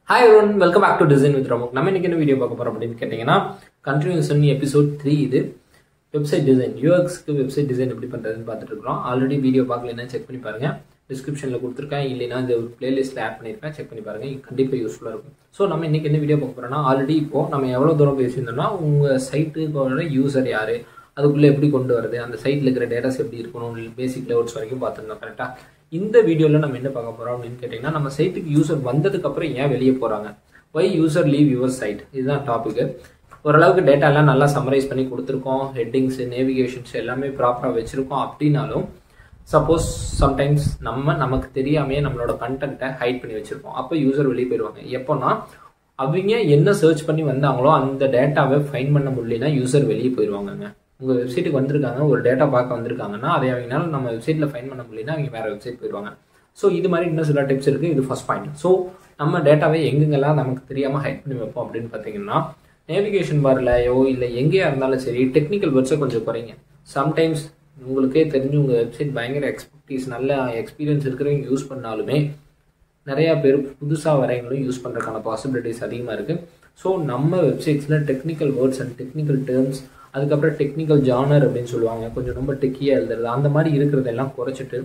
hi one welcome back to design with ரமோக் நம்ம இன்னைக்கு என்ன வீடியோ பார்க்க போறோம் அப்படின்னு கேட்டிங்கன்னா கண்டினியூஷன் எபிசோட் த்ரீ இது வெப்சைட் டிசைன் யூஎக்ஸ்க்கு வெப்சைட் டிசைன் எப்படி பண்ணுறதுன்னு பார்த்துட்டு இருக்கிறோம் ஆல்ரெடி வீடியோ பார்க்கலன்னா செக் பண்ணி பாருங்க டிஸ்கிரிப்ஷனில் கொடுத்துருக்கேன் இல்லைன்னா இந்த பிளேலிஸ்ட்டில் ஆட் பண்ணியிருக்கேன் செக் பண்ணி பாருங்க கண்டிப்பாக யூஸ்ஃபுல்லாக இருக்கும் ஸோ நம்ம இன்னைக்கு என்ன வீடியோ பார்க்க போறோம்னா ஆல்ரெடி இப்போ நம்ம எவ்வளோ தூரம் பேசியிருந்தோம்னா உங்கள் சைட்டுக்கோட யூசர் யார் அதுக்குள்ளே எப்படி கொண்டு வருது அந்த சைட்டில் இருக்கிற டேட்டாஸ் எப்படி இருக்கணும் பேசிக் லெவல்ஸ் வரைக்கும் பார்த்துருந்தோம் கரெக்டாக இந்த வீடியோவில் நம்ம என்ன பார்க்க போகிறோம் அப்படின்னு கேட்டிங்கன்னா நம்ம சைட்டுக்கு யூசர் வந்ததுக்கப்புறம் ஏன் வெளியே போகிறாங்க why user leave your site இதுதான் டாபிக் ஓரளவுக்கு டேட்டா எல்லாம் நல்லா சம்மரைஸ் பண்ணி கொடுத்துருக்கோம் ஹெட்டிங்ஸ் நேவிகேஷன்ஸ் எல்லாமே ப்ராப்பராக வச்சுருக்கோம் அப்படின்னாலும் சப்போஸ் சம்டைம்ஸ் நம்ம நமக்கு தெரியாமையே நம்மளோட கண்டென்ட்டை ஹைட் பண்ணி வச்சுருப்போம் அப்போ யூசர் வெளியே போயிடுவாங்க எப்போனா அவங்க என்ன சர்ச் பண்ணி வந்தாங்களோ அந்த டேட்டாவை ஃபைன் பண்ண முடியலனா யூசர் வெளியே போயிடுவாங்கங்க உங்கள் வெப்சைட்டுக்கு வந்திருக்காங்க ஒரு டேட்டா பார்க்க வந்திருக்காங்கன்னா அதை அவங்களால நம்ம வெப்சைட்டில் ஃபைன் பண்ண முடியலனா அவங்க வேறு வெப்சைட் போயிடுவாங்க ஸோ இது மாதிரி இன்னும் சில டிப்ஸ் இருக்குது இது ஃபர்ஸ்ட் பாயிண்ட் ஸோ நம்ம டேட்டாவை எங்கெங்கெல்லாம் நமக்கு தெரியாமல் ஹைட் பண்ணி வைப்போம் அப்படின்னு பார்த்தீங்கன்னா நேவிகேஷன் பார்லையோ இல்லை எங்கேயா இருந்தாலும் சரி டெக்னிக்கல் வேர்ட்ஸை கொஞ்சம் குறைங்க சம்டைம்ஸ் உங்களுக்கே தெரிஞ்சு உங்கள் வெப்சைட் பயங்கர எக்ஸ்பர்டீஸ் நல்ல எக்ஸ்பீரியன்ஸ் இருக்கிறவங்க யூஸ் பண்ணாலுமே நிறையா பேர் புதுசாக வரவங்களும் யூஸ் பண்ணுறதுக்கான பாசிபிலிட்டிஸ் அதிகமாக இருக்குது ஸோ நம்ம வெப்சைட்ஸில் technical words and technical terms அதுக்கப்புறம் டெக்னிக்கல் ஜானர் அப்படின்னு சொல்லுவாங்க கொஞ்சம் ரொம்ப டெக்கியாக எழுதுறது அந்த மாதிரி இருக்கிறதெல்லாம் குறைச்சிட்டு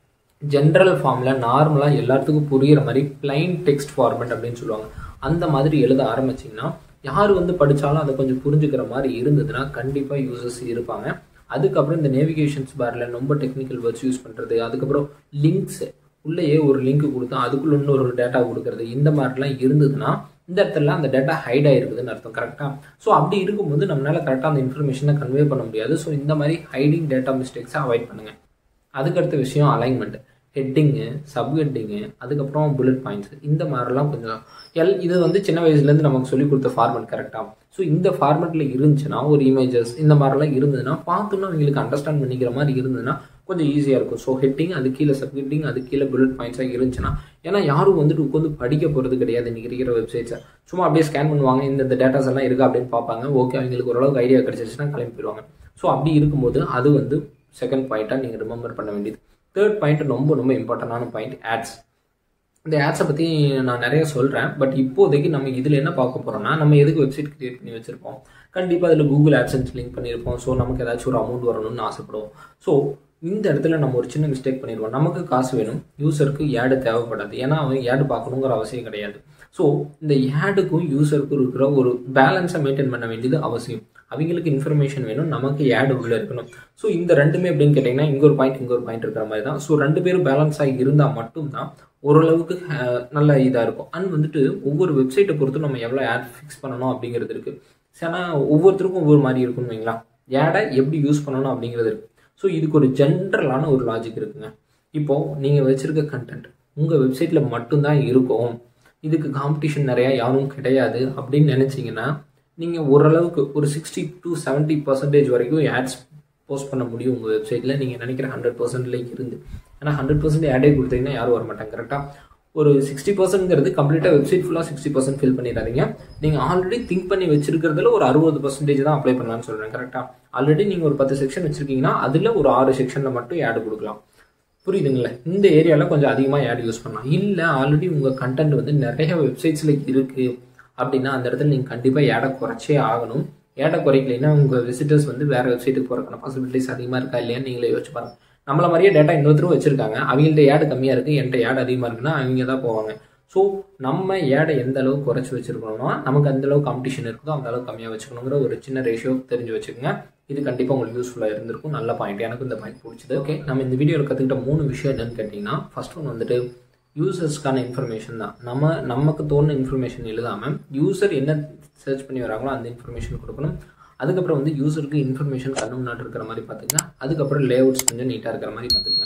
ஜென்ரல் ஃபார்மில் நார்மலாக எல்லாத்துக்கும் புரிகிற மாதிரி பிளைன் டெக்ஸ்ட் ஃபார்மெட் அப்படின்னு சொல்லுவாங்க அந்த மாதிரி எழுத ஆரம்பிச்சிங்கன்னா யார் வந்து படித்தாலும் அதை கொஞ்சம் புரிஞ்சுக்கிற மாதிரி இருந்ததுன்னா கண்டிப்பாக யூசர்ஸ் இருப்பாங்க அதுக்கப்புறம் இந்த நேவிகேஷன்ஸ் பாரில் ரொம்ப டெக்னிக்கல் வேர்ட்ஸ் யூஸ் பண்ணுறது அதுக்கப்புறம் லிங்க்ஸ் உள்ளேயே ஒரு லிங்க் கொடுத்தா அதுக்குள்ள இன்னொரு டேட்டா கொடுக்கறது இந்த மாதிரிலாம் இருந்ததுன்னா இந்த இடத்துல அந்த டேட்டா ஹைட் ஆயிருக்குதுன்னு அர்த்தம் கரெக்டாக ஸோ அப்படி இருக்கும்போது நம்மளால கரெக்டாக அந்த இன்ஃபர்மேஷனை கன்வே பண்ண முடியாது ஸோ இந்த மாதிரி ஹைடிங் டேட்டா மிஸ்டேக்ஸை அவாய்ட் பண்ணுங்கள் அதுக்கடுத்த விஷயம் அலைன்மெண்ட் ஹெட்டிங்கு சப்ஹெட்டிங்கு அதுக்கப்புறம் புல்லட் பாயிண்ட்ஸ் இந்த மாதிரிலாம் கொஞ்சம் எல் இது வந்து சின்ன வயசுலேருந்து நமக்கு சொல்லி கொடுத்த ஃபார்மெட் கரெக்டாக ஸோ இந்த ஃபார்மெட்டில் இருந்துச்சுன்னா ஒரு இமேஜஸ் இந்த மாதிரிலாம் இருந்ததுன்னா பார்த்தோன்னா அவங்களுக்கு அண்டர்ஸ்டாண்ட் பண்ணிக்கிற மாதிரி இருந்ததுன்னா கொஞ்சம் ஈஸியாக இருக்கும் ஸோ ஹெட்டிங் அது கீழே சப்ஹெட்டிங் அது கீழே புல்லட் பாயிண்ட்ஸாக இருந்துச்சுன்னா ஏன்னா யாரும் வந்துட்டு உட்காந்து படிக்க போகிறது கிடையாது இன்றைக்கி இருக்கிற வெப்சைட்ஸை சும்மா அப்படியே ஸ்கேன் பண்ணுவாங்க இந்த டேட்டாஸ் எல்லாம் இருக்கா அப்படின்னு பார்ப்பாங்க ஓகே அவங்களுக்கு ஓரளவுக்கு ஐடியா கிடச்சிருச்சுன்னா கிளம்பி போயிடுவாங்க ஸோ அப்படி இருக்கும்போது அது வந்து செகண்ட் பாயிண்ட்டாக நீங்கள் ரிமெம்பர் பண்ண வேண்டியது தேர்ட் பாயிண்ட் ரொம்ப ரொம்ப இம்பார்ட்டண்டான பாயிண்ட் ஆட்ஸ் இந்த ஆட்ஸை பற்றி நான் நிறைய சொல்கிறேன் பட் இப்போதைக்கு நம்ம இதில் என்ன பார்க்க போகிறோம்னா நம்ம எதுக்கு வெப்சைட் கிரியேட் பண்ணி வச்சுருப்போம் கண்டிப்பாக அதில் கூகுள் ஆட்சன்ஸ் லிங்க் பண்ணியிருப்போம் ஸோ நமக்கு ஏதாச்சும் ஒரு அமௌண்ட் வரணும்னு ஆசைப்படுவோம் ஸோ இந்த இடத்துல நம்ம ஒரு சின்ன மிஸ்டேக் பண்ணிடுவோம் நமக்கு காசு வேணும் யூசருக்கு ஏடு தேவைப்படாது ஏன்னா அவன் ஏடு பார்க்கணுங்கிற அவசியம் கிடையாது ஸோ இந்த ஏடுக்கும் யூசருக்கும் இருக்கிற ஒரு பேலன்ஸை மெயின்டைன் பண்ண வேண்டியது அவசியம் அவங்களுக்கு இன்ஃபர்மேஷன் வேணும் நமக்கு ஏடு உள்ளே இருக்கணும் ஸோ இந்த ரெண்டுமே எப்படின்னு கேட்டிங்கன்னா இங்கே ஒரு பாயிண்ட் இங்கே ஒரு பாயிண்ட் இருக்கிற மாதிரி தான் ஸோ ரெண்டு பேரும் பேலன்ஸாக இருந்தால் மட்டும்தான் ஓரளவுக்கு நல்ல இதாக இருக்கும் அண்ட் வந்துட்டு ஒவ்வொரு வெப்சைட்டை பொறுத்து நம்ம எவ்வளோ ஆட் ஃபிக்ஸ் பண்ணணும் அப்படிங்கிறது இருக்குது ஆனால் ஒவ்வொருத்தருக்கும் ஒவ்வொரு மாதிரி இருக்குன்னு வைங்களா ஏடை எப்படி யூஸ் பண்ணணும் அப்படிங்கிறது இருக்குது ஸோ இதுக்கு ஒரு ஜென்ரலான ஒரு லாஜிக் இருக்குங்க இப்போது நீங்கள் வச்சுருக்க கண்டென்ட் உங்கள் வெப்சைட்டில் மட்டும்தான் இருக்கும் இதுக்கு காம்படிஷன் நிறையா யாரும் கிடையாது அப்படின்னு நினச்சிங்கன்னா நீங்கள் ஓரளவுக்கு ஒரு சிக்ஸ்டி டு செவன்ட்டி பர்சன்டேஜ் வரைக்கும் ஆட்ஸ் போஸ்ட் பண்ண முடியும் உங்கள் வெப்சைட்டில் நீங்கள் நினைக்கிற ஹண்ட்ரட் பர்சன்ட்ல இருந்து ஏன்னா ஹண்ட்ரட் பர்சன்ட் ஆடே கொடுத்தீங்கன்னா யாரும் வர மாட்டாங்க கரெக்டாக ஒரு சிக்ஸ்டி பர்சன்ட்ங்கிறது கம்ப்ளீட்டாக வெப்சைட் ஃபுல்லாக சிக்ஸ்டி பர்சன்ட் ஃபில் பண்ணிடாதீங்க நீங்கள் ஆல்ரெடி திங்க் பண்ணி வச்சிருக்கிறதுல ஒரு அறுபது பர்சன்டேஜ் தான் அப்ளை பண்ணலாம்னு சொல்கிறேன் கரெக்டாக ஆல்ரெடி நீங்கள் ஒரு பத்து செக்ஷன் வச்சிருக்கீங்கன்னா அதில் ஒரு ஆறு செக்ஷனில் மட்டும் ஆடு கொடுக்கலாம் புரியுதுங்களா இந்த ஏரியாவில் கொஞ்சம் அதிகமாக ஆட் யூஸ் பண்ணலாம் இல்லை ஆல்ரெடி உங்கள் கண்டென்ட் வந்து நிறைய வெப்சைட்ஸில் இருக்குது அப்படின்னா அந்த இடத்துல நீங்கள் கண்டிப்பாக ஏடை குறைச்சே ஆகணும் ஏடை குறைக்கலைன்னா உங்கள் விசிட்டர்ஸ் வந்து வேறு வெப்சைட்டுக்கு போகிறக்கான பாசிபிலிட்டிஸ் அதிகமாக இருக்கா இல்லையான்னு நீங்களே யோசிச்சு பாருங்க நம்மள மாதிரியே டேட்டா இன்னொருத்தரும் வச்சிருக்காங்க அவங்கள்ட்ட ஏடு கம்மியாக இருக்குது என்கிட்ட ஏடு அதிகமாக இருக்குன்னா அவங்க தான் போவாங்க ஸோ நம்ம ஏடை எந்த அளவுக்கு குறைச்சி வச்சிருக்கணும்னா நமக்கு அந்த அளவுக்கு காம்படிஷன் இருக்குதோ அந்த அளவுக்கு கம்மியாக வச்சுக்கணுங்கிற ஒரு சின்ன ரேஷியோ தெரிஞ்சு வச்சுக்கோங்க இது கண்டிப்பாக உங்களுக்கு யூஸ்ஃபுல்லாக இருந்திருக்கும் நல்ல பாயிண்ட் எனக்கு இந்த பாயிண்ட் பிடிச்சது ஓகே நம்ம இந்த வீடியோவில் கற்றுக்கிட்ட மூணு விஷயம் என்னன்னு கேட்டிங்கன்னா ஃபர்ஸ்ட் ஒன் வந்துட்டு யூசர்ஸ்க்கான இன்ஃபர்மேஷன் தான் நம்ம நமக்கு தோணுன இன்ஃபர்மேஷன் எழுதாமல் யூசர் என்ன சர்ச் பண்ணி வராங்களோ அந்த இன்ஃபர்மேஷன் கொடுக்கணும் அதுக்கப்புறம் வந்து யூசருக்கு இன்ஃபர்மேஷன் கண்ணு முன்னாடி இருக்கிற மாதிரி பார்த்துக்கங்க அதுக்கப்புறம் லே அவுட்ஸ் கொஞ்சம் நீட்டாக இருக்கிற மாதிரி பார்த்துக்கங்க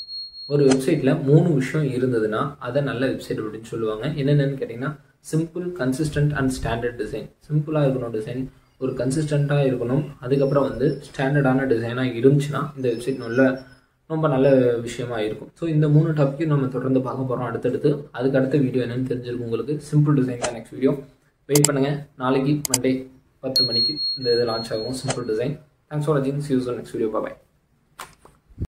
ஒரு வெப்சைட்டில் மூணு விஷயம் இருந்ததுன்னா அதை நல்ல வெப்சைட் அப்படின்னு சொல்லுவாங்க என்னென்னு கேட்டிங்கன்னா simple consistent and standard design சிம்பிளாக இருக்கணும் டிசைன் ஒரு கன்சிஸ்டண்ட்டாக இருக்கணும் அதுக்கப்புறம் வந்து ஸ்டாண்டர்டான டிசைனாக இருந்துச்சுன்னா இந்த வெப்சைட் நல்ல ரொம்ப நல்ல விஷயமா இருக்கும் ஸோ இந்த மூணு டாப்பிக்கும் நம்ம தொடர்ந்து பார்க்க போகிறோம் அடுத்தடுத்து அதுக்கு அடுத்த வீடியோ என்னன்னு தெரிஞ்சிருக்கும் உங்களுக்கு சிம்பிள் டிசைன் தான் நெக்ஸ்ட் வீடியோ வெயிட் பண்ணுங்கள் நாளைக்கு மண்டே பத்து மணிக்கு இந்த இது லான்ச் ஆகும் சிம்பிள் டிசைன் தேங்க்ஸ் ஃபார் வாட்சிங் see you next video bye